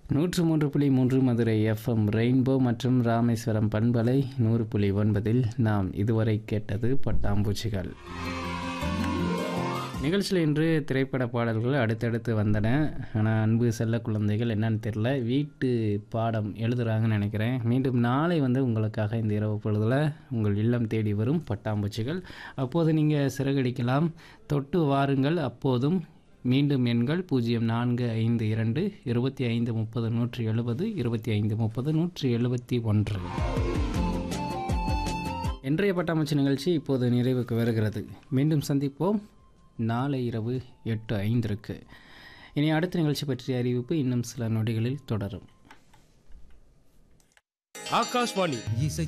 நூற்று மூன்று புள்ளி மூன்று மதுரை எஃப்எம் ரெயின்போ மற்றும் ராமேஸ்வரம் பண்பலை நூறு புள்ளி ஒன்பதில் நாம் இதுவரை கேட்டது பட்டாம்பூச்சிகள் நிகழ்ச்சியில் இன்று திரைப்பட பாடல்கள் அடுத்தடுத்து வந்தன ஆனால் அன்பு செல்ல குழந்தைகள் என்னன்னு தெரில வீட்டு பாடம் எழுதுகிறாங்கன்னு நினைக்கிறேன் மீண்டும் நாளை வந்து உங்களுக்காக இந்த இரவு பொழுதில் உங்கள் இல்லம் தேடி வரும் பட்டாம்பூச்சிகள் அப்போது நீங்கள் சிறகடிக்கலாம் தொட்டு வாருங்கள் அப்போதும் மீண்டும் எண்கள் பூஜ்ஜியம் நான்கு ஐந்து இரண்டு இருபத்தி ஐந்து முப்பது நூற்றி எழுபது இருபத்தி ஐந்து முப்பது நூற்றி எழுபத்தி ஒன்று இன்றைய பட்டாம்பூச்சி நிகழ்ச்சி இப்போது நிறைவுக்கு வருகிறது மீண்டும் சந்திப்போம் நாளை இரவு எட்டு ஐந்திற்கு இனி அடுத்த நிகழ்ச்சி பற்றிய அறிவிப்பு இன்னும் சில நொடிகளில் தொடரும் ஆகாஷ்வாணி இசை